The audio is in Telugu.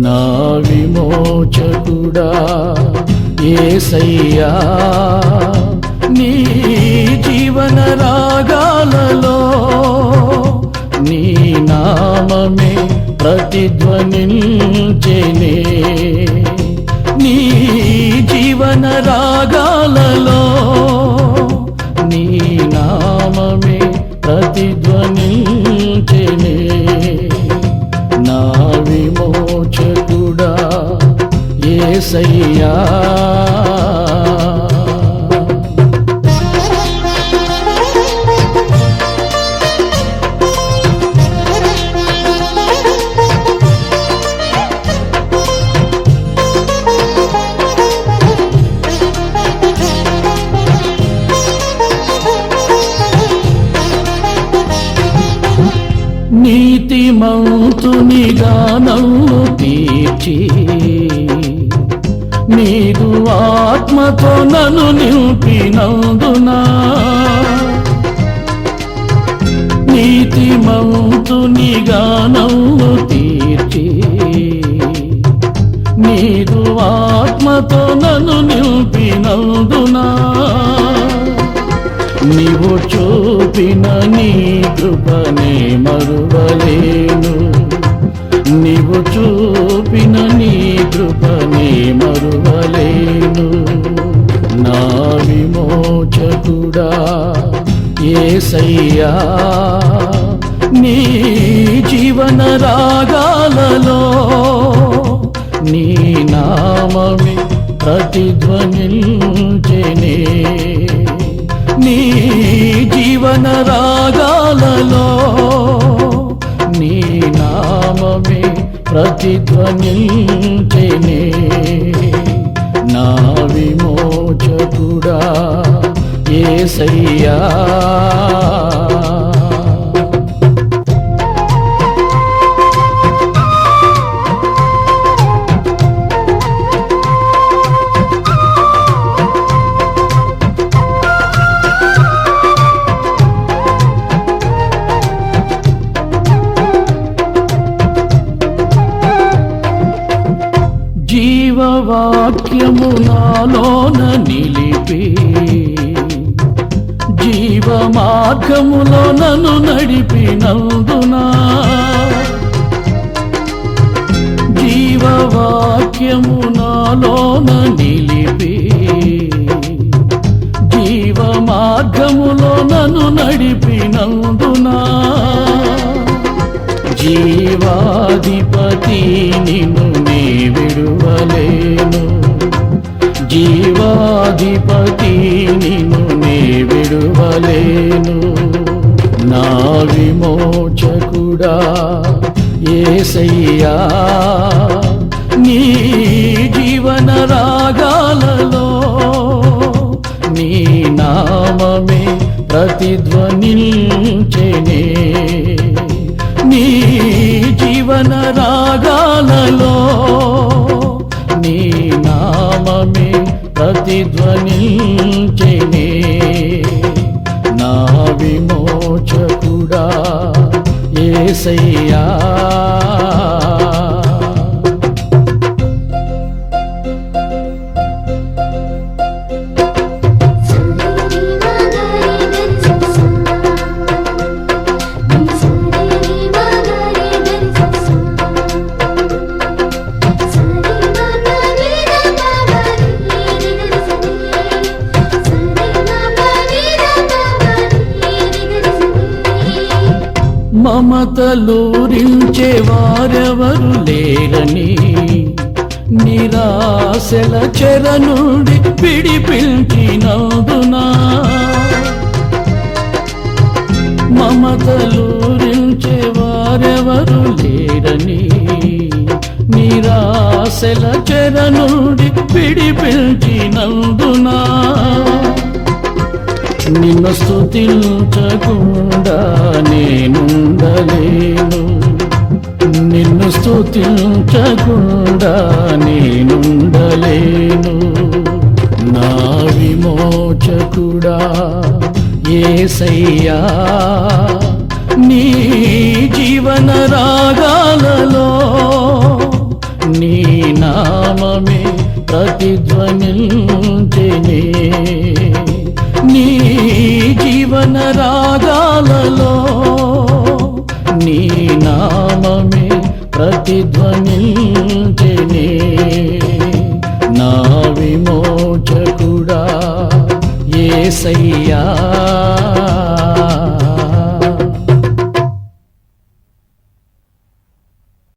నా విమోచకుడా ఏసయ్యా నీ జీవన రాగాలలో నీ నామమే ప్రతిధ్వనించెనే నీ జీవన రాగాలలో నీ నామమే ప్రతిధ్వనించెనే నా విమోచకుడా ఏసయ్యా నీతిమంతునిగా నన్ను తీర్చి నీదు ఆత్మతో నన్ను నింపినందునా నీతిమంతునిగా నన్ను తీర్చి నీదు ఆత్మతో నన్ను నింపినందునా నీవు చూపిన నీ కృపనే మరువలేను నీవు చూపిన నీ కృపనే మరువలేను నా విమోచకుడా ఏసయ్యా నీ జీవన రాగాలలో నీ నామమే ప్రతిధ్వనించెనే నీ జీవన రాగాలలో నీ నామమే ప్రతిధ్వనించెనే నా విమోచకుడా ఏసయ్యా జీవవాక్యము నాలోన నిలిపి జీవ మార్గములో నన్ను నడిపినందునా జీవవాక్యము నాలోన నిలిపి జీవ మార్గములో నన్ను నడిపినందునా జీవాధిపతి నిన్ను నే విడువలేను జీవాధిపతి నిన్ను నే విడువలేను నా విమోచకుడా ఏసయ్యా నీ జీవన రాగాలలో నీ నామమే ప్రతిధ్వనించెనే నీ జీవన రాగాలలో నీ నామమే ప్రతిధ్వనించెనే నా విమోచకుడా ఏసయ్యా మమతలూరించే వారెవరు లేరని నిరాశల చెర నుండి పిడిపించినందునా మమతలూరించే వారెవరు లేరని నిరాశల చెర నుండి పిడిపించినందునా నిన్ను స్తుతించకుండా నేనుండలేను నిన్ను స్తుతించకుండా నేనుండలేను నా విమోచకుడా ఏసయ్యా నీ జీవన రాగాలలో నీ నామమే ప్రతిధ్వనించెనే నీ జీవన రాగాలలో నీ నామమే ప్రతిధ్వనించెనే నా విమోచకుడా ఏసయ్యా